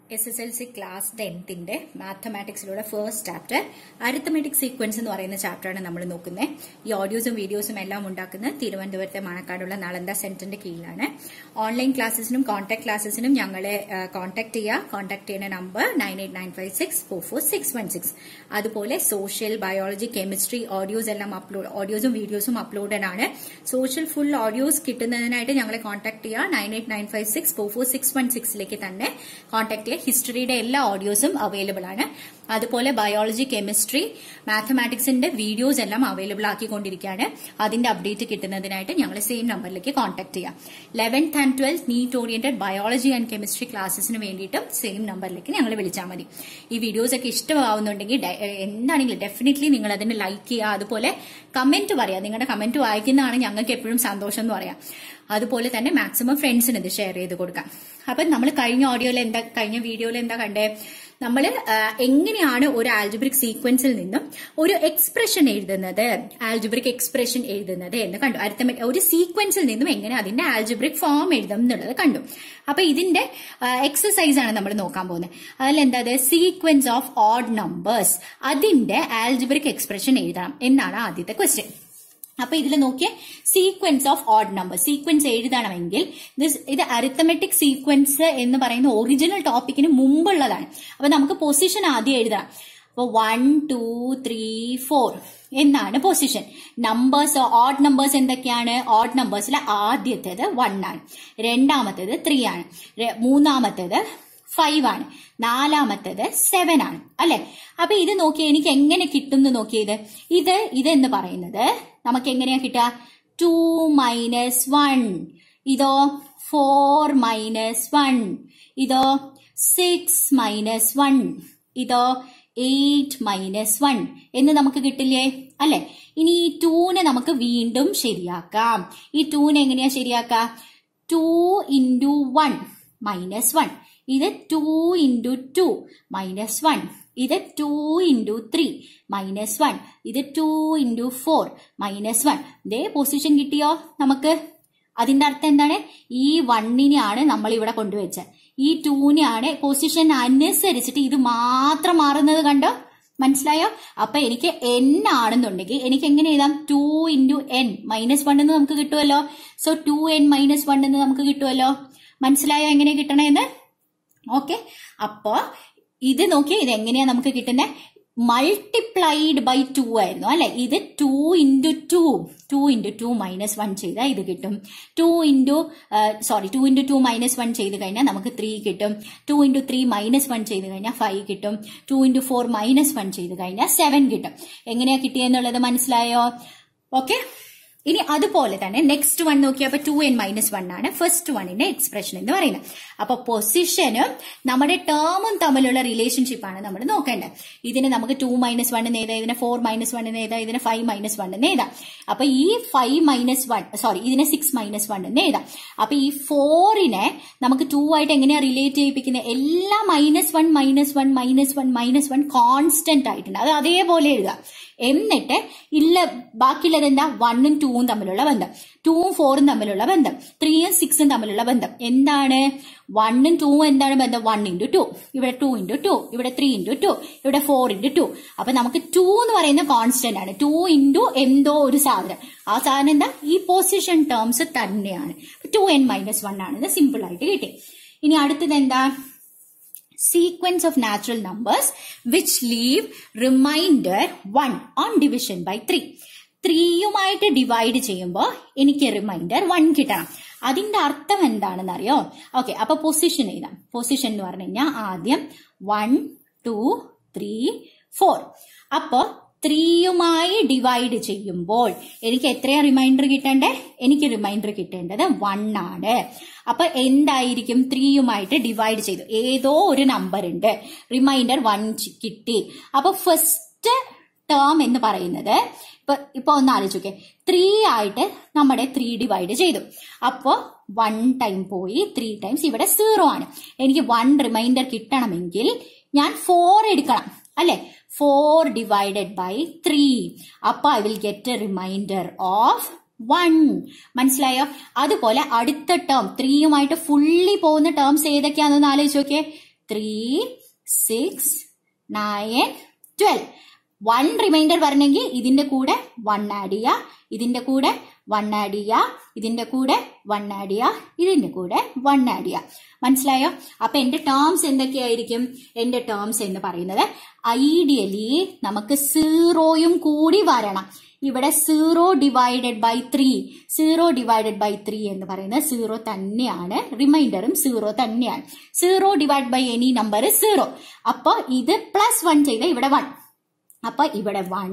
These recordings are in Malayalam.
S S L C class ടെൻത്തിന്റെ മാത്തമാറ്റിക്സിലൂടെ ഫസ്റ്റ് ചാപ്റ്റർ അരിത്തമെറ്റിക് സീക്വൻസ് എന്ന് പറയുന്ന ചാപ്റ്ററാണ് നമ്മൾ നോക്കുന്നത് ഈ ഓഡിയോസും വീഡിയോസും എല്ലാം ഉണ്ടാക്കുന്നത് തിരുവനന്തപുരത്തെ മണക്കാടുള്ള നളന്ദ സെന്ററിന്റെ കീഴിലാണ് ഓൺലൈൻ ക്ലാസ്സിനും കോൺടാക്ട് ക്ലാസ്സിനും ഞങ്ങളെ കോൺടാക്ട് ചെയ്യുക കോൺടാക്ട് ചെയ്യുന്ന number nine eight nine five six four four six one six അതുപോലെ സോഷ്യൽ ബയോളജി കെമിസ്ട്രി ഓഡിയോസ് എല്ലാം അപ്ലോഡ് ഓഡിയോസും വീഡിയോസും അപ്ലോഡഡ് ആണ് സോഷ്യൽ ഫുൾ ഓഡിയോസ് കിട്ടുന്നതിനായിട്ട് ഞങ്ങളെ കോൺടാക്ട് ചെയ്യുക nine eight nine five six four four six one സിക്സിലേക്ക് തന്നെ കോൺടാക്ട് ചെയ്യുക ഹിസ്റ്ററിയുടെ എല്ലാ ഓഡിയോസും അവൈലബിൾ ആണ് അതുപോലെ ബയോളജി കെമിസ്ട്രി മാത്തമാറ്റിക്സിന്റെ വീഡിയോസ് എല്ലാം അവൈലബിൾ ആക്കിക്കൊണ്ടിരിക്കുകയാണ് അതിന്റെ അപ്ഡേറ്റ് കിട്ടുന്നതിനായിട്ട് ഞങ്ങൾ സെയിം നമ്പറിലേക്ക് കോൺടാക്ട് ചെയ്യാം eleventh and twelfth NEET oriented biology and chemistry ക്ലാസ്സിന് വേണ്ടിയിട്ടും സെയിം നമ്പറിലേക്ക് ഞങ്ങൾ വിളിച്ചാൽ മതി ഈ വീഡിയോസ് ഒക്കെ ഇഷ്ടമാവുന്നുണ്ടെങ്കിൽ ഡെ- എന്താണെങ്കിലും ഡെഫിനറ്റ്ലി നിങ്ങൾ അതിന് ലൈക്ക് ചെയ്യുക അതുപോലെ കമന്റ് പറയാം നിങ്ങളുടെ കമന്റ് വായിക്കുന്നതാണ് ഞങ്ങൾക്ക് എപ്പോഴും സന്തോഷം എന്ന് പറയാം അതുപോലെ തന്നെ മാക്സിമം ഫ്രണ്ട്സിന് ഇത് ഷെയർ ചെയ്ത് കൊടുക്കാം അപ്പൊ നമ്മൾ കഴിഞ്ഞ ഓഡിയോയിൽ എന്താ കഴിഞ്ഞ വീഡിയോയിൽ എന്താ കണ്ടേ നമ്മൾ എങ്ങനെയാണ് ഒരു ആൽജിബ്രിക് സീക്വൻസിൽ നിന്നും ഒരു എക്സ്പ്രഷൻ എഴുതുന്നത് ആൽജിബ്രിക് എക്സ്പ്രഷൻ എഴുതുന്നത് എന്ന് കണ്ടു അരിത്തമെറ്റ് ഒരു സീക്വൻസിൽ നിന്നും എങ്ങനെ അതിന്റെ ആൽജിബ്രിക് ഫോം എഴുതും എന്നുള്ളത് കണ്ടു അപ്പൊ ഇതിന്റെ എക്സസൈസ് ആണ് നമ്മൾ നോക്കാൻ പോകുന്നത് അതിൽ എന്താ സീക്വൻസ് ഓഫ് ഓഡ് നമ്പേഴ്സ് അതിന്റെ ആൽജിബ്രിക് എക്സ്പ്രഷൻ എഴുതണം എന്നാണ് ആദ്യത്തെ ക്വസ്റ്റ്യൻ അപ്പൊ ഇതിൽ നോക്കിയേ sequence of odd number sequence എഴുതണമെങ്കിൽ ദിസ് ഇത് അരിത്തമെറ്റിക് സീക്വൻസ് എന്ന് പറയുന്ന ഒറിജിനൽ ടോപ്പിക്കിന് മുമ്പുള്ളതാണ് അപ്പൊ നമുക്ക് പൊസിഷൻ ആദ്യം എഴുതാം അപ്പൊ വൺ ടു ത്രീ ഫോർ എന്നാണ് പൊസിഷൻ നമ്പേഴ്സ് ഓഡ് നമ്പേഴ്സ് എന്തൊക്കെയാണ് ഓഡ് നമ്പേഴ്സിൽ ആദ്യത്തേത് വൺ ആണ് രണ്ടാമത്തേത് ത്രീ ആണ് ര- മൂന്നാമത്തേത് ഫൈവ് ആണ് നാലാമത്തേത് സെവൻ ആണ് അല്ലെ അപ്പൊ ഇത് നോക്കി എനിക്ക് എങ്ങനെ കിട്ടും എന്ന് നോക്കിയത് ഇത് ഇതെന്ന് പറയുന്നത് നമുക്ക് എങ്ങനെയാ കിട്ടുക ടു മൈനസ് വൺ ഇതോ ഫോർ മൈനസ് വൺ ഇതോ സിക്സ് മൈനസ് വൺ ഇതോ എയ്റ്റ് മൈനസ് വൺ എന്ന് നമുക്ക് കിട്ടില്ലേ അല്ലെ ഇനി ഈ ടൂനെ നമുക്ക് വീണ്ടും ശരിയാക്കാം ഈ ടൂനെ എങ്ങനെയാ ശരിയാക്കാം two into one minus one ഇത് two into two minus one ഇത് two into three minus one ഇത് two into four minus one ഇതേ പൊസിഷൻ കിട്ടിയോ നമുക്ക് അതിന്റെ അർത്ഥം എന്താണ് ഈ വണ്ണിനെയാണ് നമ്മൾ ഇവിടെ കൊണ്ടുവച്ചത് ഈ ടൂനെയാണ് പൊസിഷൻ അനുസരിച്ചിട്ട് ഇത് മാത്രം മാറുന്നത് കണ്ടോ മനസ്സിലായോ അപ്പൊ എനിക്ക് എൻ ആണെന്നുണ്ടെങ്കിൽ എനിക്ക് എങ്ങനെ എഴുതാം two into N minus one എന്ന് നമുക്ക് കിട്ടുമല്ലോ so two N minus one എന്ന് നമുക്ക് കിട്ടുമല്ലോ മനസ്സിലായോ എങ്ങനെ കിട്ടണമെന്ന് ഓക്കെ അപ്പോ ഇത് നോക്കി ഇത് എങ്ങനെയാ നമുക്ക് കിട്ടുന്നത് മൾട്ടിപ്ലൈഡ് ബൈ ടു ആയിരുന്നു അല്ലെ ഇത് two into two two into two minus one ചെയ്താൽ ഇത് കിട്ടും two into sorry two into two minus one ചെയ്ത് കഴിഞ്ഞാൽ നമുക്ക് ത്രീ കിട്ടും two into three minus one ചെയ്ത് കഴിഞ്ഞാൽ ഫൈവ് കിട്ടും two into four minus one ചെയ്ത് കഴിഞ്ഞാൽ സെവൻ കിട്ടും എങ്ങനെയാ കിട്ടിയെന്നുള്ളത് മനസ്സിലായോ ഓക്കെ ഇനി അതുപോലെ തന്നെ നെക്സ്റ്റ് വൺ നോക്കിയപ്പോ ടു എൻ മൈനസ് വൺ ആണ് ഫസ്റ്റ് വണ്ണിന്റെ എക്സ്പ്രഷൻ എന്ന് പറയുന്നത് അപ്പൊ പൊസിഷനും നമ്മുടെ ടേമും തമ്മിലുള്ള റിലേഷൻഷിപ്പ് ആണ് നമ്മൾ നോക്കേണ്ടത് ഇതിന് നമുക്ക് ടു മൈനസ് വൺ എന്ന് എഴുതാം ഇതിനെ ഫോർ മൈനസ് വൺ എന്ന് എഴുതാം ഇതിനെ ഫൈവ് മൈനസ് വൺ എന്ന് എഴുതാം അപ്പൊ ഈ ഫൈവ് മൈനസ് വൺ സോറി ഇതിനെ സിക്സ് മൈനസ് വൺ എന്ന് എഴുതാം അപ്പൊ ഈ ഫോറിനെ നമുക്ക് ടു ആയിട്ട് എങ്ങനെയാ റിലേറ്റ് ചെയ്യിപ്പിക്കുന്നത് എല്ലാം minus one minus one minus one minus one constant ആയിട്ടുണ്ട് അത് അതേപോലെ എഴുതുക എന്നിട്ട് ഇല്ല ബാക്കിയുള്ളത് എന്താ വണ്ണും ടൂവും തമ്മിലുള്ള ബന്ധം ടൂവും ഫോറും തമ്മിലുള്ള ബന്ധം ത്രീയും സിക്സും തമ്മിലുള്ള ബന്ധം എന്താണ് വണ്ണും ടൂവും എന്താണ് ബന്ധം വൺ ഇൻറ്റു ടു ഇവിടെ ടു ഇൻറ്റു ടു ഇവിടെ ത്രീ ഇൻറ്റു ടു ഇവിടെ ഫോർ ഇൻറ്റു ടു അപ്പൊ നമുക്ക് ടു എന്ന് പറയുന്ന കോൺസ്റ്റന്റ് ആണ് ടു ഇൻറ്റു എന്തോ ഒരു സാധനം ആ സാധനം എന്താ ഈ പൊസിഷൻ ടേംസ് തന്നെയാണ് ടു എൻ മൈനസ് വൺ ആണ് ഇത് സിമ്പിൾ ആയിട്ട് കിട്ടി ഇനി അടുത്തത് എന്താ sequence of natural numbers which leave remainder 1 on division by 3. ത്രീയുമായിട്ട് ഡിവൈഡ് ചെയ്യുമ്പോൾ എനിക്ക് റിമൈൻഡർ വൺ കിട്ടണം അതിന്റെ അർത്ഥം എന്താണെന്ന് അറിയോ ഓക്കെ അപ്പൊ പൊസിഷൻ എഴുതാം പൊസിഷൻ എന്ന് പറഞ്ഞു കഴിഞ്ഞാൽ ആദ്യം വൺ ടു ത്രീ ഫോർ അപ്പോ ത്രീയുമായി ഡിവൈഡ് ചെയ്യുമ്പോൾ എനിക്ക് എത്രയാ റിമൈൻഡർ കിട്ടേണ്ടേ എനിക്ക് റിമൈൻഡർ കിട്ടേണ്ടത് വൺ ആണ് അപ്പൊ എന്തായിരിക്കും ത്രീയുമായിട്ട് ഡിവൈഡ് ചെയ്തു ഏതോ ഒരു നമ്പർ ഉണ്ട് റിമൈൻഡർ വൺ കിട്ടി അപ്പൊ ഫസ്റ്റ് ടേം എന്ന് പറയുന്നത് ഇപ്പൊ ഇപ്പൊ ഒന്ന് ആലോചിക്കേ ത്രീ ആയിട്ട് നമ്മുടെ ത്രീ ഡിവൈഡ് ചെയ്തു അപ്പോ വൺ ടൈം പോയി ത്രീ ടൈംസ് ഇവിടെ സീറോ ആണ് എനിക്ക് വൺ റിമൈൻഡർ കിട്ടണമെങ്കിൽ ഞാൻ ഫോർ എടുക്കണം അല്ലെ ഫോർ ഡിവൈഡഡ് ബൈ ത്രീ അപ്പൊ I will get a remainder of one മനസ്സിലായോ അതുപോലെ അടുത്ത ടേം ത്രീയുമായിട്ട് ഫുള്ളി പോകുന്ന ടേംസ് ഏതൊക്കെയാണെന്ന് ആലോചിച്ച് നോക്കിയേ three six nine twelve one remainder വരണമെങ്കിൽ ഇതിന്റെ കൂടെ വൺ ആഡ് ചെയ്യുക ഇതിന്റെ കൂടെ വൺ ആഡ് ചെയ്യുക ഇതിന്റെ കൂടെ വൺ ആഡ് ചെയ്യുക ഇതിന്റെ കൂടെ വൺ ആഡ് ചെയ്യുക മനസ്സിലായോ അപ്പൊ എന്റെ ടേംസ് എന്തൊക്കെയായിരിക്കും എന്റെ ടേംസ് എന്ന് പറയുന്നത് ഐഡിയലി നമുക്ക് സീറോയും കൂടി വരണം ഇവിടെ zero divided by three zero divided by three എന്ന് പറയുന്നത് സീറോ തന്നെയാണ് റിമൈൻഡറും സീറോ തന്നെയാണ് zero divide by any number zero അപ്പൊ ഇത് പ്ലസ് വൺ ചെയ്ത ഇവിടെ വൺ അപ്പൊ ഇവിടെ വൺ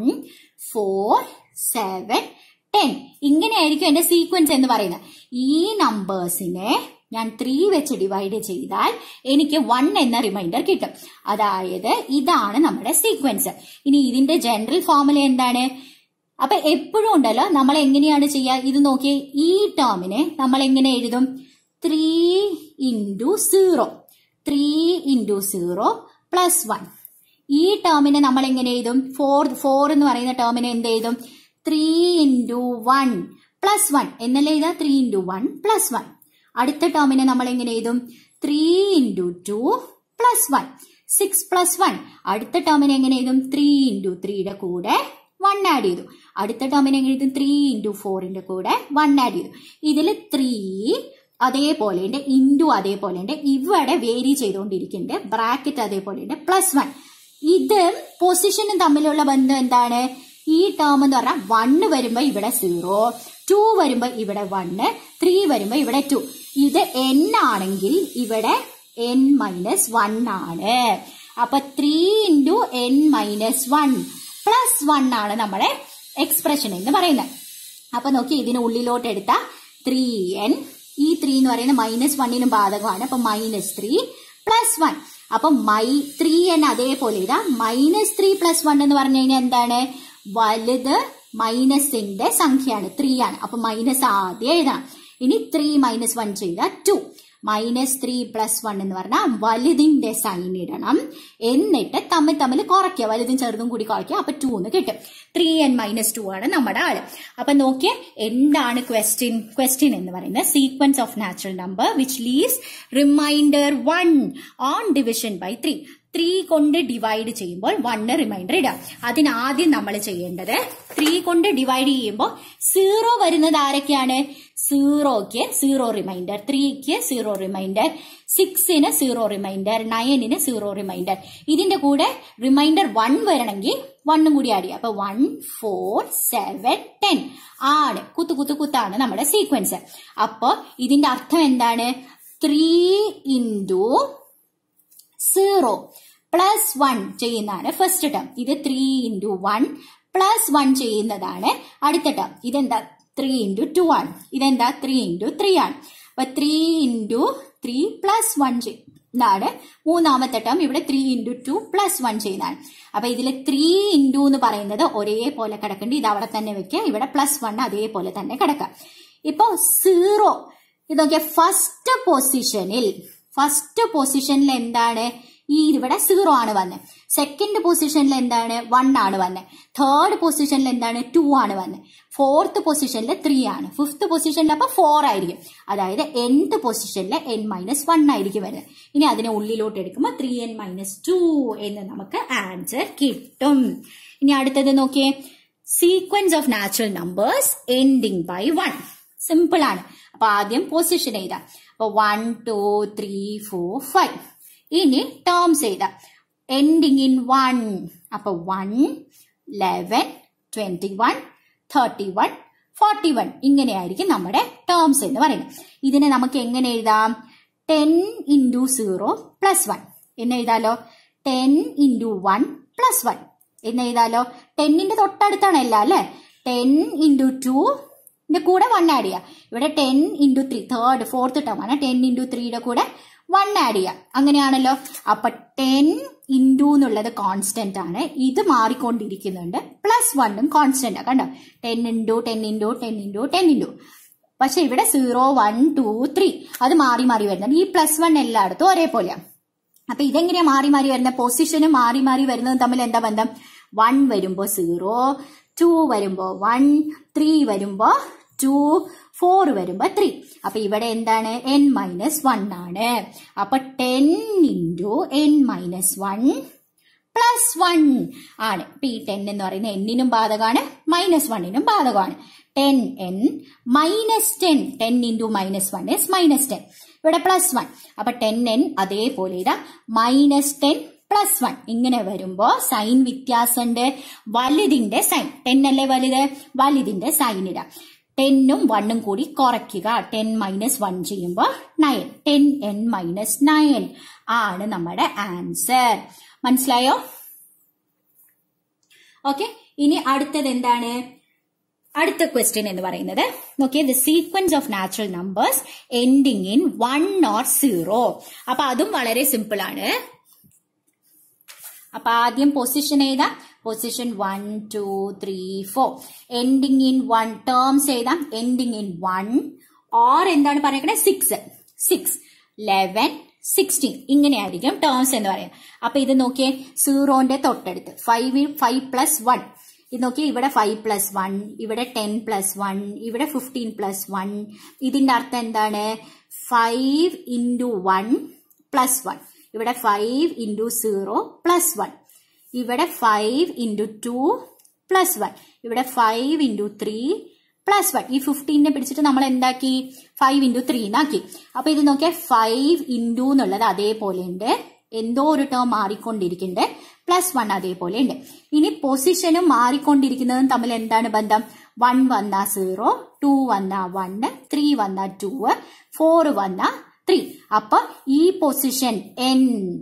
ഫോർ സെവൻ ടെൻ ഇങ്ങനെയായിരിക്കും എന്റെ സീക്വൻസ് എന്ന് പറയുന്നത് ഈ നമ്പേഴ്സിനെ ഞാൻ ത്രീ വെച്ച് ഡിവൈഡ് ചെയ്താൽ എനിക്ക് വൺ എന്ന റിമൈൻഡർ കിട്ടും അതായത് ഇതാണ് നമ്മുടെ സീക്വൻസ് ഇനി ഇതിന്റെ ജനറൽ ഫോർമുല എന്താണ് അപ്പൊ എപ്പോഴും ഉണ്ടല്ലോ നമ്മൾ എങ്ങനെയാണ് ചെയ്യുക ഇത് നോക്കിയേ ഈ ടേമിനെ നമ്മൾ എങ്ങനെ എഴുതും three into zero three into zero plus one ഈ ടേമിനെ നമ്മൾ എങ്ങനെ എഴുതും ഫോർ ഫോർ എന്ന് പറയുന്ന ടേമിനെ എന്ത് എഴുതും three into one plus one എന്നല്ലേ എഴുതാ three into one plus one അടുത്ത ടേമിനെ നമ്മൾ എങ്ങനെ എഴുതും three into two plus one six plus one അടുത്ത ടേമിനെ എങ്ങനെ എഴുതും ത്രീ ഇൻറ്റു ത്രീയുടെ കൂടെ വൺ ആഡ് ചെയ്തു അടുത്ത ടേമിനെ എങ്ങനെ എഴുതും ത്രീ ഇൻറ്റു ഫോറിന്റെ കൂടെ വൺ ആഡ് ചെയ്തു ഇതിൽ ത്രീ അതേപോലെ ഉണ്ട് ഇൻറ്റു അതേപോലെ ഉണ്ട് ഇവിടെ വേരി ചെയ്തുകൊണ്ടിരിക്കുന്നുണ്ട് ബ്രാക്കറ്റ് അതേപോലെ ഉണ്ട് പ്ലസ് വൺ ഇത് പൊസിഷനും തമ്മിലുള്ള ബന്ധം എന്താണ് ഈ ടേം എന്ന് പറഞ്ഞാൽ വണ്ണ് വരുമ്പോ ഇവിടെ സീറോ ടു വരുമ്പോ ഇവിടെ വണ്ണ് ത്രീ വരുമ്പോ ഇവിടെ ടു ഇത് എൻ ആണെങ്കിൽ ഇവിടെ എൻ മൈനസ് വൺ ആണ് അപ്പൊ three into N minus one plus one ആണ് നമ്മുടെ എക്സ്പ്രഷൻ എന്ന് പറയുന്നത് അപ്പൊ നോക്കി ഇതിന് ഉള്ളിലോട്ട് എടുത്ത ത്രീ എൻ ഈ ത്രീ എന്ന് പറയുന്നത് മൈനസ് വണ്ണിനും ബാധകമാണ് അപ്പൊ മൈനസ് ത്രീ പ്ലസ് വൺ അപ്പൊ മൈ ത്രീ എൻ അതേപോലെ ഇതാ മൈനസ് ത്രീ പ്ലസ് വൺ എന്ന് പറഞ്ഞു കഴിഞ്ഞാൽ എന്താണ് വലുത് മൈനസിന്റെ സംഖ്യയാണ് ത്രീ ആണ് അപ്പൊ മൈനസ് ആദ്യം എഴുതാം ഇനി ത്രീ മൈനസ് വൺ ചെയ്താൽ two minus three plus one എന്ന് പറഞ്ഞാൽ വലുതിന്റെ സൈൻ ഇടണം എന്നിട്ട് തമ്മിൽ തമ്മിൽ കുറയ്ക്കുക വലുതും ചെറുതും കൂടി കുറയ്ക്കുക അപ്പൊ ടു എന്ന് കിട്ടും ത്രീ എൻ മൈനസ് ടു ആണ് നമ്മുടെ ആള് അപ്പൊ നോക്കിയേ എന്താണ് ക്വസ്റ്റ്യൻ ക്വസ്റ്റ്യൻ എന്ന് പറയുന്നത് sequence of natural number which leaves remainder one on division by three three കൊണ്ട് ഡിവൈഡ് ചെയ്യുമ്പോൾ വണ്ണ് റിമൈൻഡർ ഇടാം അതിനാദ്യം നമ്മൾ ചെയ്യേണ്ടത് ത്രീ കൊണ്ട് ഡിവൈഡ് ചെയ്യുമ്പോൾ സീറോ വരുന്നത് ആരൊക്കെയാണ് സീറോയ്ക്ക് സീറോ റിമൈൻഡർ ത്രീക്ക് സീറോ റിമൈൻഡർ സിക്സിന് സീറോ റിമൈൻഡർ നയനിന് സീറോ റിമൈൻഡർ ഇതിന്റെ കൂടെ റിമൈൻഡർ വൺ വരണമെങ്കിൽ വണ്ണും കൂടി ആഡ് ചെയ്യാം അപ്പൊ വൺ ഫോർ സെവൻ ടെൻ ആണ് കുത്തു കുത്തു കുത്താണ് നമ്മുടെ സീക്വൻസ് അപ്പൊ ഇതിന്റെ അർത്ഥം എന്താണ് three into zero plus one ചെയ്യുന്നതാണ് ഫസ്റ്റ് ടേം ഇത് three into one plus one ചെയ്യുന്നതാണ് അടുത്ത ടേം ഇതെന്താ ത്രീ ഇൻറ്റു ടു ആണ് ഇതെന്താ ത്രീ ഇൻറ്റു ത്രീ ആണ് അപ്പൊ three into three plus one ചെയ്യുന്നതാണ് മൂന്നാമത്തെ ടേം ഇവിടെ three into two plus one ചെയ്യുന്നതാണ് അപ്പൊ ഇതിൽ ത്രീ ഇൻറ്റു എന്ന് പറയുന്നത് ഒരേപോലെ കിടക്കേണ്ടി ഇത് അവിടെ തന്നെ വെക്കുക ഇവിടെ പ്ലസ് വൺ അതേപോലെ തന്നെ കിടക്കാം ഇപ്പൊ സീറോ ഇത് നോക്കിയ ഫസ്റ്റ് പൊസിഷനിൽ ഫസ്റ്റ് പൊസിഷനിൽ എന്താണ് ഈ ഇവിടെ സീറോ ആണ് വന്നത് സെക്കൻഡ് പൊസിഷനിൽ എന്താണ് വൺ ആണ് വന്നത് തേർഡ് പൊസിഷനിൽ എന്താണ് ടു ആണ് വന്നത് ഫോർത്ത് പൊസിഷനിൽ ത്രീ ആണ് ഫിഫ്ത്ത് പൊസിഷനിൽ അപ്പൊ ഫോർ ആയിരിക്കും അതായത് എൻത്ത് പൊസിഷനിൽ എൻ മൈനസ് വൺ ആയിരിക്കും വരുന്നത് ഇനി അതിനെ ഉള്ളിലോട്ട് എടുക്കുമ്പോൾ ത്രീ എൻ മൈനസ് ടു എന്ന് നമുക്ക് ആൻസർ കിട്ടും ഇനി അടുത്തത് നോക്കിയേ sequence of natural numbers ending by one simple ആണ് അപ്പൊ ആദ്യം പൊസിഷൻ എഴുതാം അപ്പൊ one two three four five ഇനി ടേംസ് എഴുതാം എൻഡിങ് ഇൻ വൺ അപ്പൊ one eleven twenty one thirty one forty one ഇങ്ങനെയായിരിക്കും നമ്മുടെ ടേംസ് എന്ന് പറയുന്നത് ഇതിനെ നമുക്ക് എങ്ങനെ എഴുതാം ten into zero plus one എന്ന് എഴുതാലോ ten into one plus one എന്ന് എഴുതാലോ ടെന്നിന്റെ തൊട്ടടുത്താണ് എല്ലാം അല്ലെ ടെൻ ഇൻറ്റു ടു ഇതിന്റെ കൂടെ വൺ ആഡ് ചെയ്യാം ഇവിടെ ten into three third fourth term ആണ് ടെൻ ഇൻറ്റു ത്രീയുടെ കൂടെ വൺ ആഡ് ചെയ്യാം അങ്ങനെയാണല്ലോ അപ്പൊ ടെൻ ഇൻറ്റു എന്നുള്ളത് കോൺസ്റ്റന്റ് ആണ് ഇത് മാറിക്കൊണ്ടിരിക്കുന്നുണ്ട് പ്ലസ് വണ്ണും കോൺസ്റ്റന്റ് ആണ് കണ്ടോ ten into ten into ten into ten into പക്ഷെ ഇവിടെ സീറോ വൺ ടു ത്രീ അത് മാറി മാറി വരുന്നുണ്ട് ഈ പ്ലസ് വൺ എല്ലായിടത്തും ഒരേപോലെയാണ് അപ്പൊ ഇതെങ്ങനെയാ മാറി മാറി വരുന്നത് പൊസിഷനും മാറി മാറി വരുന്നതും തമ്മിൽ എന്താ ബന്ധം വൺ വരുമ്പോ സീറോ ടു വരുമ്പോ വൺ ത്രീ വരുമ്പോ ടു ഫോർ വരുമ്പോ ത്രീ അപ്പൊ ഇവിടെ എന്താണ് എൻ മൈനസ് വൺ ആണ് അപ്പൊ ten into N minus one plus one ആണ് ഇപ്പൊ ഈ ടെൻ എന്ന് പറയുന്നത് എന്നിനും ബാധകമാണ് മൈനസ് വണ്ണിനും ബാധകമാണ് ten N minus ten ten into minus one is minus ten ഇവിടെ പ്ലസ് വൺ അപ്പൊ ടെൻ എൻ അതേപോലെ ഇതാ മൈനസ് ടെൻ പ്ലസ് വൺ ഇങ്ങനെ വരുമ്പോ സൈൻ വ്യത്യാസമുണ്ട് വലുതിന്റെ സൈൻ ടെൻ അല്ലേ വലുത് വലുതിന്റെ സൈൻ ഇടാം ടെന്നും വണ്ണും കൂടി കുറയ്ക്കുക ടെൻ മൈനസ് വൺ ചെയ്യുമ്പോൾ nine ten N minus nine ആണ് നമ്മുടെ ആൻസർ മനസ്സിലായോ ഓക്കെ ഇനി അടുത്തത് എന്താണ് അടുത്ത ക്വസ്റ്റ്യൻ എന്ന് പറയുന്നത് നോക്കിയേ the sequence of natural numbers ending in one or zero അപ്പൊ അതും വളരെ സിമ്പിൾ ആണ് അപ്പൊ ആദ്യം പൊസിഷൻ ഏതാ position one two three four ending in one terms ഏതാ എൻഡിങ് ഇൻ വൺ ഓർ എന്താണ് പറയുന്നത് സിക്സ് സിക്സ് ലെവൻ സിക്സ്റ്റീൻ ഇങ്ങനെയായിരിക്കും ടേംസ് എന്ന് പറയാം അപ്പൊ ഇത് നോക്കിയേ സീറോന്റെ തൊട്ടടുത്ത് ഫൈവ് ഫൈവ് പ്ലസ് വൺ ഇത് നോക്കിയേ ഇവിടെ ഫൈവ് പ്ലസ് വൺ ഇവിടെ ടെൻ പ്ലസ് വൺ ഇവിടെ ഫിഫ്റ്റീൻ പ്ലസ് വൺ ഇതിന്റെ അർത്ഥം എന്താണ് five into one plus one ഇവിടെ five into zero plus one ഇവിടെ five into two plus one ഇവിടെ five into three plus one ഈ ഫിഫ്റ്റീനെ പിടിച്ചിട്ട് നമ്മൾ എന്താക്കി ഫൈവ് ഇൻറ്റു ത്രീ എന്നാക്കി അപ്പൊ ഇത് നോക്കിയാൽ ഫൈവ് ഇൻറ്റു എന്നുള്ളത് അതേപോലെ ഉണ്ട് എന്തോ ഒരു ടേം മാറിക്കൊണ്ടിരിക്കുന്നുണ്ട് പ്ലസ് വൺ അതേപോലെ ഉണ്ട് ഇനി പൊസിഷനും മാറിക്കൊണ്ടിരിക്കുന്നതും തമ്മിൽ എന്താണ് ബന്ധം വൺ വന്ന സീറോ ടു വന്ന വണ് ത്രീ വന്ന ടു ഫോർ വന്ന ത്രീ അപ്പൊ ഈ പൊസിഷൻ എൻ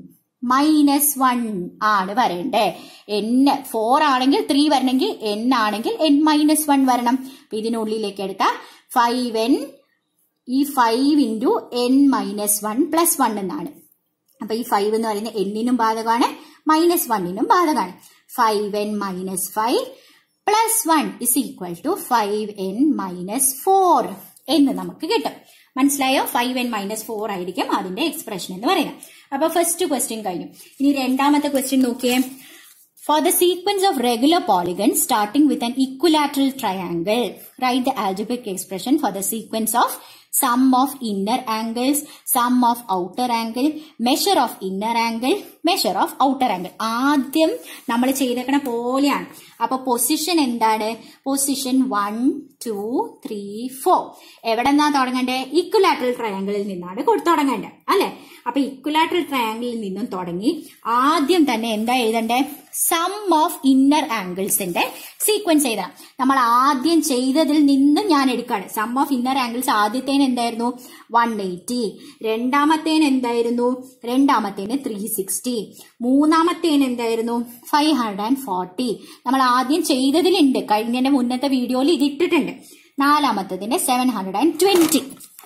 മൈനസ് വൺ ആണ് വരണ്ടേ എൻ ഫോർ ആണെങ്കിൽ ത്രീ വരണമെങ്കിൽ എൻ ആണെങ്കിൽ എൻ മൈനസ് വൺ വരണം അപ്പൊ ഇതിനുള്ളിലേക്ക് എടുത്ത ഫൈവ് എൻ ഈ five into N minus one plus one എന്നാണ് അപ്പൊ ഈ ഫൈവ് എന്ന് പറയുന്നത് എന്നിനും ബാധകമാണ് മൈനസ് വണ്ണിനും ബാധകമാണ് five N minus five plus one is equal to five N minus four എന്ന് നമുക്ക് കിട്ടും മനസ്സിലായോ ഫൈവ് എൻ മൈനസ് ഫോർ ആയിരിക്കും അതിന്റെ എക്സ്പ്രഷൻ എന്ന് പറയുന്നത് അപ്പൊ ഫസ്റ്റ് ക്വസ്റ്റ്യൻ കഴിഞ്ഞു ഇനി രണ്ടാമത്തെ ക്വസ്റ്റ്യൻ നോക്കിയേ For the sequence of regular polygons starting with an equilateral triangle, write the algebraic expression for the sequence of sum of inner angles, sum of outer angle, measure of inner angle, measure of outer angle. ആദ്യം നമ്മൾ ചെയ്തേക്കണ പോലെയാണ് അപ്പൊ പൊസിഷൻ എന്താണ് position one two three four എവിടെ നിന്നാ തുടങ്ങണ്ടേ ഇക്വലാറ്ററൽ ട്രയാങ്കിളിൽ നിന്നാണ് കൊടുത്തു തുടങ്ങേണ്ടത് അല്ലെ അപ്പൊ ഇക്വലാറ്ററൽ ട്രയാങ്കിളിൽ നിന്നും തുടങ്ങി ആദ്യം തന്നെ എന്താ എഴുതണ്ടേ സം ഓഫ് ഇന്നർ ആംഗിൾസിന്റെ സീക്വൻസ് എഴുതണം നമ്മൾ ആദ്യം ചെയ്തതിൽ നിന്നും ഞാൻ എടുക്കാണ് സം ഓഫ് ഇന്നർ ആംഗിൾസ് ആദ്യത്തേന് എന്തായിരുന്നു വൺ എയ്റ്റി രണ്ടാമത്തേന് എന്തായിരുന്നു രണ്ടാമത്തേന് ത്രീ സിക്സ്റ്റി മൂന്നാമത്തേന് എന്തായിരുന്നു ഫൈവ് ഹൺഡ്രഡ് ആൻഡ് ഫോർട്ടി നമ്മൾ ആദ്യം ചെയ്തതിലുണ്ട് കഴിഞ്ഞതിന്റെ മുന്നത്തെ വീഡിയോയിൽ ഇത് ഇട്ടിട്ടുണ്ട് നാലാമത്തതിന്റെ സെവൻ ഹൺഡ്രഡ് ആൻഡ് ട്വന്റി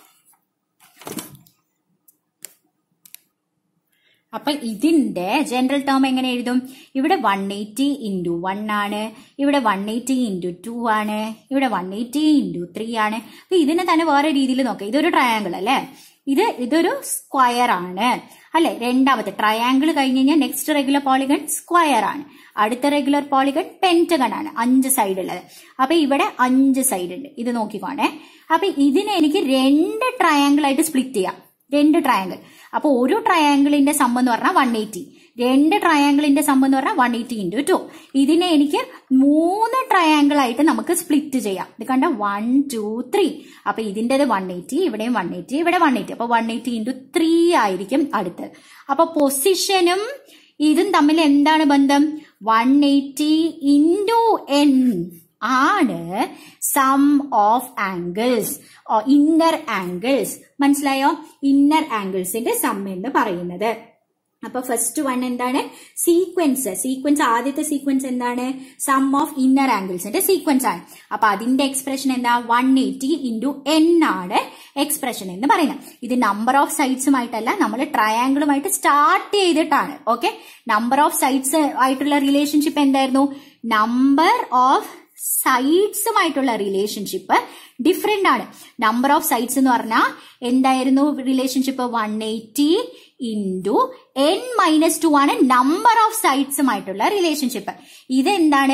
അപ്പൊ ഇതിന്റെ ജനറൽ ടേം എങ്ങനെ എഴുതും ഇവിടെ വൺ എയ്റ്റി ഇൻറ്റു വൺ ആണ് ഇവിടെ വൺ എയ്റ്റി ഇൻറ്റു ടു ആണ് ഇവിടെ വൺ എയ്റ്റി ഇൻറ്റു ത്രീ ആണ് അപ്പൊ ഇതിനെ തന്നെ വേറെ രീതിയിൽ നോക്കാം ഇതൊരു ട്രയാങ്കിൾ അല്ലേ ഇത് ഇതൊരു സ്ക്വയർ ആണ് അല്ലെ രണ്ടാമത്തെ ട്രയാങ്കിൾ കഴിഞ്ഞ് കഴിഞ്ഞാൽ നെക്സ്റ്റ് റെഗുലർ പോളിഗൺ സ്ക്വയർ ആണ് അടുത്ത റെഗുലർ പോളിഗൺ പെന്റഗൺ ആണ് അഞ്ച് സൈഡ് ഉള്ളത് അപ്പൊ ഇവിടെ അഞ്ച് സൈഡ് ഉണ്ട് ഇത് നോക്കിക്കോണേ അപ്പൊ ഇതിനെ എനിക്ക് രണ്ട് ട്രയാങ്കിൾ ആയിട്ട് സ്പ്ലിറ്റ് ചെയ്യാം രണ്ട് ട്രയാങ്കിൾ അപ്പൊ ഒരു ട്രയാങ്കിളിന്റെ സം എന്ന് പറഞ്ഞാൽ വൺ എയ്റ്റി രണ്ട് ട്രയാങ്കിളിന്റെ സം എന്ന് പറഞ്ഞാൽ വൺ എയ്റ്റി ഇൻറ്റു ടു ഇതിനെ എനിക്ക് മൂന്ന് ട്രയാങ്കിൾ ആയിട്ട് നമുക്ക് സ്പ്ലിറ്റ് ചെയ്യാം ഇത് കണ്ട വൺ ടു ത്രീ അപ്പൊ ഇതിൻ്റെത് വൺ എയ്റ്റി ഇവിടെയും വൺ എയ്റ്റി ഇവിടെ വൺ എയ്റ്റി അപ്പൊ വൺ എയ്റ്റി ഇൻറ്റു ത്രീ ആയിരിക്കും അടുത്തത് അപ്പൊ പൊസിഷനും ഇതും തമ്മിൽ എന്താണ് ബന്ധം വൺ എയ്റ്റി ഇൻറ്റു എൻ ആണ് sum of angles inner angles മനസ്സിലായോ ഇന്നർ ആംഗിൾസിന്റെ സം എന്ന് പറയുന്നത് അപ്പൊ ഫസ്റ്റ് വൺ എന്താണ് സീക്വൻസ് സീക്വൻസ് ആദ്യത്തെ സീക്വൻസ് എന്താണ് സം ഓഫ് ഇന്നർ ആംഗിൾസിന്റെ സീക്വൻസ് ആണ് അപ്പൊ അതിന്റെ എക്സ്പ്രഷൻ എന്താ വൺ എയ്റ്റി ഇൻറ്റു എൻ ആണ് എക്സ്പ്രഷൻ എന്ന് പറയുന്നത് ഇത് നമ്പർ ഓഫ് സൈഡ്സുമായിട്ടല്ല നമ്മൾ ട്രയാങ്കിളുമായിട്ട് സ്റ്റാർട്ട് ചെയ്തിട്ടാണ് ഓക്കെ നമ്പർ ഓഫ് സൈഡ്സ് ആയിട്ടുള്ള റിലേഷൻഷിപ്പ് എന്തായിരുന്നു നമ്പർ ഓഫ് സൈഡ്സുമായിട്ടുള്ള റിലേഷൻഷിപ്പ് ഡിഫറെന്റ് ആണ് നമ്പർ ഓഫ് സൈഡ്സ് എന്ന് പറഞ്ഞാൽ എന്തായിരുന്നു relationship one eighty into N minus two ആണ് നമ്പർ ഓഫ് സൈഡ്സുമായിട്ടുള്ള റിലേഷൻഷിപ്പ് ഇതെന്താണ്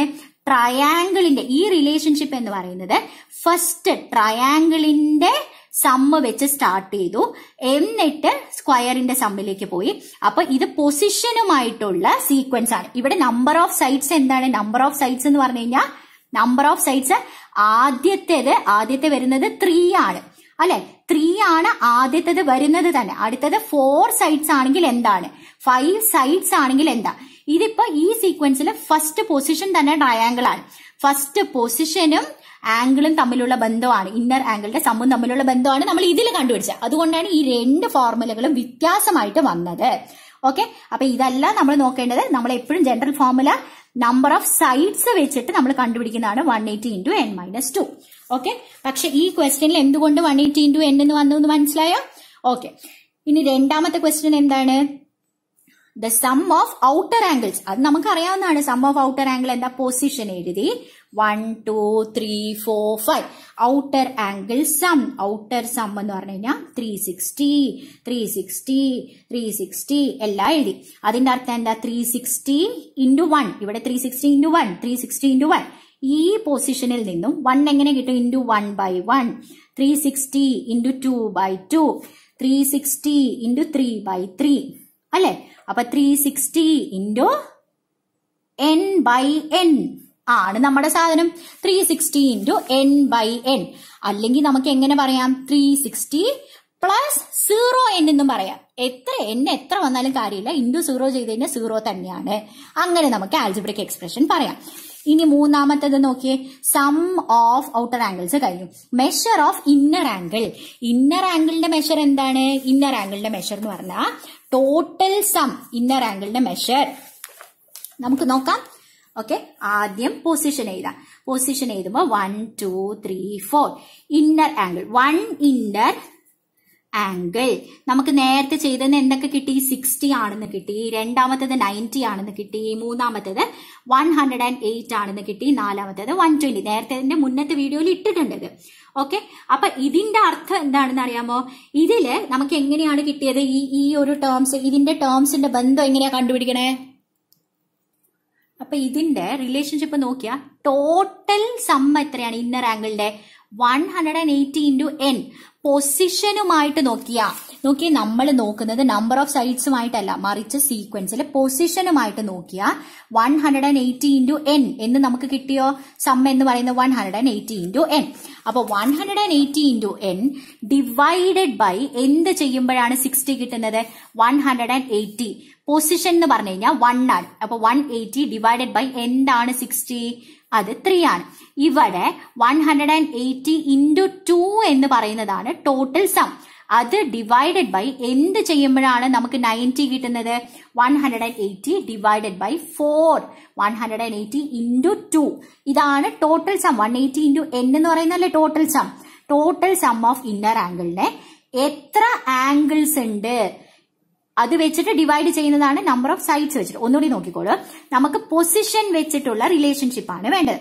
ട്രയാങ്കിളിന്റെ ഈ റിലേഷൻഷിപ്പ് എന്ന് പറയുന്നത് ഫസ്റ്റ് ട്രയാങ്കിളിന്റെ സമ്മ് വെച്ച് സ്റ്റാർട്ട് ചെയ്തു എന്നിട്ട് സ്ക്വയറിന്റെ സമ്മിലേക്ക് പോയി അപ്പൊ ഇത് പൊസിഷനുമായിട്ടുള്ള സീക്വൻസ് ആണ് ഇവിടെ നമ്പർ ഓഫ് സൈഡ്സ് എന്താണ് നമ്പർ ഓഫ് സൈഡ്സ് എന്ന് പറഞ്ഞു കഴിഞ്ഞാൽ നമ്പർ ഓഫ് സൈഡ്സ് ആദ്യത്തേത് ആദ്യത്തെ വരുന്നത് ത്രീ ആണ് അല്ലെ ത്രീ ആണ് ആദ്യത്തേത് വരുന്നത് തന്നെ അടുത്തത് ഫോർ സൈഡ്സ് ആണെങ്കിൽ എന്താണ് ഫൈവ് സൈഡ്സ് ആണെങ്കിൽ എന്താ ഇതിപ്പോ ഈ സീക്വൻസിൽ ഫസ്റ്റ് പൊസിഷൻ തന്നെ ട്രയാങ്കിൾ ആണ് ഫസ്റ്റ് പൊസിഷനും ആംഗിളും തമ്മിലുള്ള ബന്ധമാണ് ഇന്നർ ആംഗിളിന്റെ സമ്മും തമ്മിലുള്ള ബന്ധമാണ് നമ്മൾ ഇതിൽ കണ്ടുപിടിച്ചത് അതുകൊണ്ടാണ് ഈ രണ്ട് ഫോർമുലകളും വ്യത്യാസമായിട്ട് വന്നത് ഓക്കെ അപ്പൊ ഇതല്ല നമ്മൾ നോക്കേണ്ടത് നമ്മൾ എപ്പോഴും general formula number of sides വെച്ചിട്ട് നമ്മൾ കണ്ടുപിടിക്കുന്നതാണ് one eighty into N minus two okay പക്ഷെ ഈ ക്വസ്റ്റ്യനിൽ എന്തുകൊണ്ട് വൺ എയ്റ്റി ഇൻറ്റു എൻ എന്ന് വന്നു എന്ന് മനസ്സിലായോ ഓക്കെ ഇനി രണ്ടാമത്തെ ക്വസ്റ്റ്യൻ എന്താണ് the sum of outer angles അത് നമുക്ക് അറിയാവുന്നതാണ് സം ഓഫ് ഔട്ടർ ആംഗിൾ എന്താ പൊസിഷൻ എഴുതി one two three four five outer angle sum outer sum എന്ന് പറഞ്ഞു കഴിഞ്ഞാൽ three sixty three sixty three sixty എല്ലാം എഴുതി അതിന്റെ അർത്ഥം എന്താ ത്രീ സിക്സ്റ്റി ഇൻറ്റു വൺ ഇവിടെ three sixty into one three sixty into one ഈ പൊസിഷനിൽ നിന്നും വൺ എങ്ങനെ കിട്ടും into one by one three sixty into to by two three sixty into three by three അല്ലെ അപ്പൊ three sixty into N by N ആണ് നമ്മുടെ സാധനം three sixty into N by N അല്ലെങ്കിൽ നമുക്ക് എങ്ങനെ പറയാം three sixty plus zero N എന്നും പറയാം എത്ര എൻ എത്ര വന്നാലും കാര്യമില്ല ഇൻറ്റു സീറോ ചെയ്ത് കഴിഞ്ഞാൽ സീറോ തന്നെയാണ് അങ്ങനെ നമുക്ക് ആൽജിബ്രിക് എക്സ്പ്രഷൻ പറയാം ഇനി മൂന്നാമത്തത് നോക്കിയേ സം ഓഫ് ഔട്ടർ ആംഗിൾസ് കഴിഞ്ഞു measure of inner angle inner ആംഗിളിന്റെ മെഷർ എന്താണ് ഇന്നർ ആംഗിളിന്റെ മെഷർ എന്ന് പറഞ്ഞാൽ ടോട്ടൽ സം ഇന്നർ ആംഗിളിന്റെ മെഷർ നമുക്ക് നോക്കാം ഓക്കെ ആദ്യം പൊസിഷൻ എഴുതാം പൊസിഷൻ എഴുതുമ്പോൾ one two three four inner angle one inner angle നമുക്ക് നേരത്തെ ചെയ്തതിന് എന്തൊക്കെ കിട്ടി സിക്സ്റ്റി ആണെന്ന് കിട്ടി രണ്ടാമത്തേത് നയൻറ്റി ആണെന്ന് കിട്ടി മൂന്നാമത്തേത് വൺ ഹൺഡ്രഡ് ആൻഡ് എയ്റ്റ് ആണെന്ന് കിട്ടി നാലാമത്തേത് വൺ ട്വന്റി നേരത്തെ മുന്നത്തെ വീഡിയോയിൽ ഇട്ടിട്ടുണ്ട് ഇത് ഓക്കെ അപ്പൊ ഇതിന്റെ അർത്ഥം എന്താണെന്ന് അറിയാമോ ഇതില് നമുക്ക് എങ്ങനെയാണ് കിട്ടിയത് ഈ ഈ ഒരു ടേംസ് ഇതിന്റെ ടേംസിന്റെ ബന്ധം എങ്ങനെയാ കണ്ടുപിടിക്കണേ അപ്പൊ ഇതിന്റെ റിലേഷൻഷിപ്പ് നോക്കിയാൽ ടോട്ടൽ സം എത്രയാണ് ഇന്നർ ആംഗിളിന്റെ one hundred and eighty into N പൊസിഷനുമായിട്ട് നോക്കിയാ നോക്കി നമ്മൾ നോക്കുന്നത് നമ്പർ ഓഫ് സൈഡ്സുമായിട്ടല്ല മറിച്ച് സീക്വൻസിൽ പൊസിഷനുമായിട്ട് നോക്കിയാ one hundred and eighty into N എന്ന് നമുക്ക് കിട്ടിയോ സം എന്ന് പറയുന്നത് one hundred and eighty into N അപ്പൊ one hundred and eighty into N divided by എന്ത് ചെയ്യുമ്പോഴാണ് സിക്സ്റ്റി കിട്ടുന്നത് one hundred and eighty position എന്ന് പറഞ്ഞു കഴിഞ്ഞാൽ വൺ ആണ് അപ്പൊ വൺ എയ്റ്റി ഡിവൈഡഡ് ബൈ എന്താണ് സിക്സ്റ്റി അത് ത്രീ ആണ് ഇവിടെ one hundred and eighty into two എന്ന് പറയുന്നതാണ് ടോട്ടൽ സം അത് ഡിവൈഡഡ് ബൈ എന്ത് ചെയ്യുമ്പോഴാണ് നമുക്ക് നയൻറ്റി കിട്ടുന്നത് one hundred and eighty divided by four one hundred and eighty into two ഇതാണ് total sum one eighty into N എന്ന് പറയുന്നതല്ലേ total sum total sum of inner ആംഗിളിനെ എത്ര ആംഗിൾസ് ഉണ്ട് അത് വെച്ചിട്ട് ഡിവൈഡ് ചെയ്യുന്നതാണ് നമ്പർ ഓഫ് സൈഡ്സ് വെച്ചിട്ട് ഒന്നുകൂടി നോക്കിക്കോളൂ നമുക്ക് പൊസിഷൻ വെച്ചിട്ടുള്ള റിലേഷൻഷിപ്പ് ആണ് വേണ്ടത്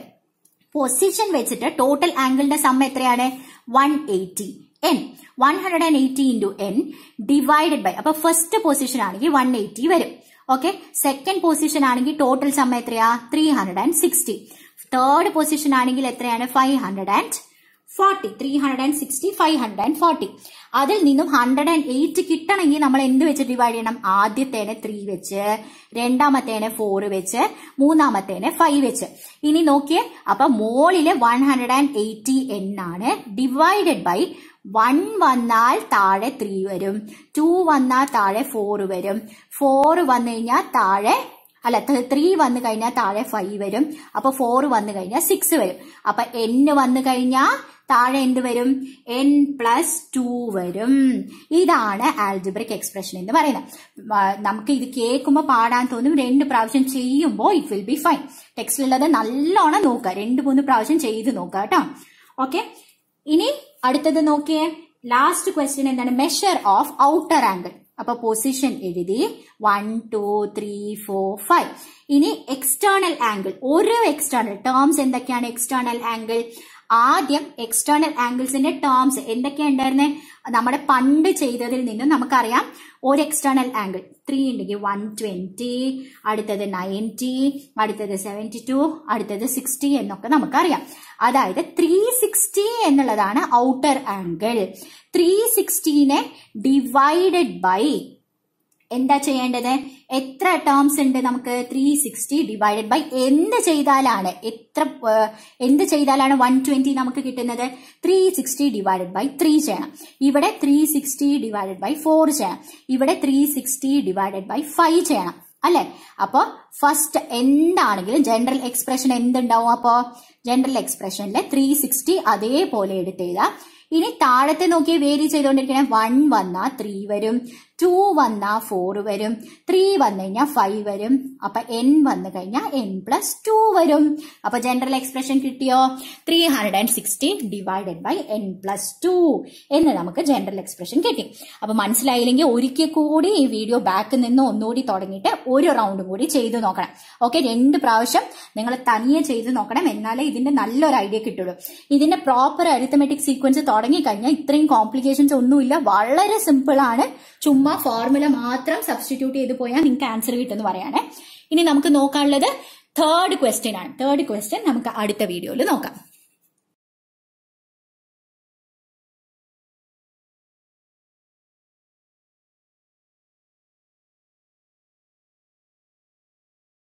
പൊസിഷൻ വെച്ചിട്ട് ടോട്ടൽ ആംഗിളിന്റെ സം എത്രയാണ് one eighty N one hundred and eighty into N divided by അപ്പൊ ഫസ്റ്റ് പൊസിഷൻ ആണെങ്കിൽ വൺ എയ്റ്റി വരും ഓക്കെ സെക്കൻഡ് പൊസിഷൻ ആണെങ്കിൽ ടോട്ടൽ സം എത്രയാ three hundred and sixty third position ആണെങ്കിൽ എത്രയാണ് five hundred and forty three hundred and sixty five hundred and forty അതിൽ നിന്നും ഹൺഡ്രഡ് ആൻഡ് എയ്റ്റ് കിട്ടണമെങ്കിൽ നമ്മൾ എന്ത് വെച്ച് ഡിവൈഡ് ചെയ്യണം ആദ്യത്തേനെ ത്രീ വെച്ച് രണ്ടാമത്തേനെ ഫോർ വെച്ച് മൂന്നാമത്തേനെ ഫൈവ് വെച്ച് ഇനി നോക്കിയേ അപ്പൊ മോളില് one hundred and eighty N ആണ് ഡിവൈഡഡ് ബൈ വൺ വന്നാൽ താഴെ ത്രീ വരും ടു വന്നാൽ താഴെ ഫോർ വരും ഫോർ വന്നു കഴിഞ്ഞാൽ താഴെ അല്ല ത്രീ വന്നു കഴിഞ്ഞാൽ താഴെ ഫൈവ് വരും അപ്പൊ ഫോർ വന്നു കഴിഞ്ഞാൽ സിക്സ് വരും അപ്പൊ എൻ വന്നു കഴിഞ്ഞാൽ താഴെ എന്ത് വരും എൻ പ്ലസ് ടു വരും ഇതാണ് ആൽജിബ്രിക് എക്സ്പ്രഷൻ എന്ന് പറയുന്നത് വ- നമുക്ക് ഇത് കേൾക്കുമ്പോൾ പാടാൻ തോന്നും രണ്ട് പ്രാവശ്യം ചെയ്യുമ്പോൾ ഇറ്റ് വിൽ ബി ഫൈൻ ടെക്സ്റ്റിലുള്ളത് നല്ലോണം നോക്കുക രണ്ട് മൂന്ന് പ്രാവശ്യം ചെയ്ത് നോക്കുക കേട്ടോ ഓക്കെ ഇനി അടുത്തത് നോക്കിയേ ലാസ്റ്റ് ക്വസ്റ്റ്യൻ എന്താണ് മെഷർ ഓഫ് ഔട്ടർ ആംഗിൾ അപ്പൊ പൊസിഷൻ എഴുതി one two three four five ഇനി എക്സ്റ്റേണൽ ആംഗിൾ ഒരു എക്സ്റ്റേണൽ ടേംസ് എന്തൊക്കെയാണ് എക്സ്റ്റേണൽ ആംഗിൾ ആദ്യം എക്സ്റ്റേണൽ ആംഗിൾസിന്റെ ടേംസ് എന്തൊക്കെയാ ഉണ്ടായിരുന്നത് നമ്മുടെ പണ്ട് ചെയ്തതിൽ നിന്നും നമുക്കറിയാം ഒരു എക്സ്റ്റേണൽ ആംഗിൾ ത്രീ ഉണ്ടെങ്കിൽ വൺ ട്വന്റി അടുത്തത് നയൻറ്റി അടുത്തത് സെവൻറ്റി ടു അടുത്തത് സിക്സ്റ്റി എന്നൊക്കെ നമുക്കറിയാം അതായത് ത്രീ സിക്സ്റ്റി എന്നുള്ളതാണ് ഔട്ടർ ആംഗിൾ ത്രീ സിക്സ്റ്റീനെ ഡിവൈഡഡ് ബൈ എന്താ ചെയ്യേണ്ടത് എത്ര ടേംസ് ഉണ്ട് നമുക്ക് ത്രീ സിക്സ്റ്റി ഡിവൈഡഡ് ബൈ എന്ത് ചെയ്താലാണ് എത്ര ഏഹ്, എന്ത് ചെയ്താലാണ് വൺ ട്വന്റി നമുക്ക് കിട്ടുന്നത് three sixty divided by three ചെയ്യണം ഇവിടെ three sixty divided by four ചെയ്യണം ഇവിടെ three sixty divided by five ചെയ്യണം അല്ലെ അപ്പോ ഫസ്റ്റ് എന്താണെങ്കിലും ജനറൽ എക്സ്പ്രഷൻ എന്തുണ്ടാവും അപ്പോ ജനറൽ എക്സ്പ്രഷനിൽ ത്രീ സിക്സ്റ്റി അതേപോലെ എടുത്തെഴുതാം ഇനി താഴത്തെ നോക്കി വേരി ചെയ്തുകൊണ്ടിരിക്കണേ വൺ വന്നാ ത്രീ വരും ടു വന്നാ ഫോർ വരും ത്രീ വന്നു കഴിഞ്ഞാൽ ഫൈവ് വരും അപ്പൊ എൻ വന്നു കഴിഞ്ഞാൽ എൻ പ്ലസ് ടു വരും അപ്പൊ ജനറൽ എക്സ്പ്രഷൻ കിട്ടിയോ three hundred and sixty divided by N plus two എന്ന് നമുക്ക് ജനറൽ എക്സ്പ്രഷൻ കിട്ടി അപ്പൊ മനസ്സിലായില്ലെങ്കിൽ ഒരിക്കൽ കൂടി ഈ വീഡിയോ ബാക്കിൽ നിന്ന് ഒന്നുകൂടി തുടങ്ങിയിട്ട് ഒരു റൗണ്ടും കൂടി ചെയ്തു നോക്കണം ഓക്കെ രണ്ട് പ്രാവശ്യം നിങ്ങൾ തനിയെ ചെയ്ത് നോക്കണം എന്നാലേ ഇതിന്റെ നല്ലൊരു ഐഡിയ കിട്ടുള്ളൂ ഇതിന്റെ പ്രോപ്പർ അരിത്തമെറ്റിക് സീക്വൻസ് തുടങ്ങിക്കഴിഞ്ഞാൽ ഇത്രയും കോംപ്ലിക്കേഷൻസ് ഒന്നുമില്ല വളരെ സിമ്പിൾ ആണ് ചുമ്മാ ഫോർമുല മാത്രം സബ്സ്റ്റിറ്റ്യൂട്ട് ചെയ്ത് പോയാൽ നിങ്ങൾക്ക് ആൻസർ കിട്ടുമെന്ന് പറയാണ് ഇനി നമുക്ക് നോക്കാനുള്ളത് തേർഡ് ക്വസ്റ്റ്യൻ ആണ് തേർഡ് ക്വസ്റ്റ്യൻ നമുക്ക് അടുത്ത വീഡിയോയിൽ നോക്കാം